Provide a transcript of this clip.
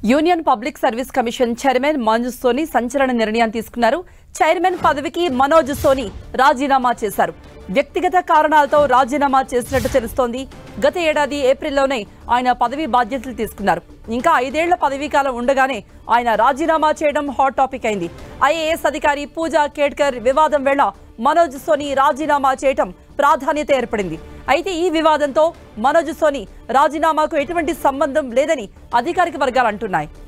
union public service commission chairman Manoj Soni సంచలన నిర్ణయం తీసుకున్నారు చైర్మన్ పదవికి మనోజ్ సోని రాజీనామా చేశారు వ్యక్తిగత కారణాలతో రాజీనామా చేసినట్టు తెలుస్తోంది గత ఏడాది ఏప్రిల్లోనే ఆయన పదవి బాధ్యతలు తీసుకున్నారు ఇంకా ఐదేళ్ల పదవీ కాలం ఉండగానే ఆయన రాజీనామా చేయడం హాట్ టాపిక్ అయింది ఐఏఎస్ అధికారి పూజా కేడ్కర్ వివాదం వేళ మనోజ్ సోని రాజీనామా చేయటం ప్రాధాన్యత ఏర్పడింది అయితే ఈ వివాదంతో మనోజ్ సోని రాజీనామాకు ఎటువంటి సంబంధం లేదని అధికారిక వర్గాలు అంటున్నాయి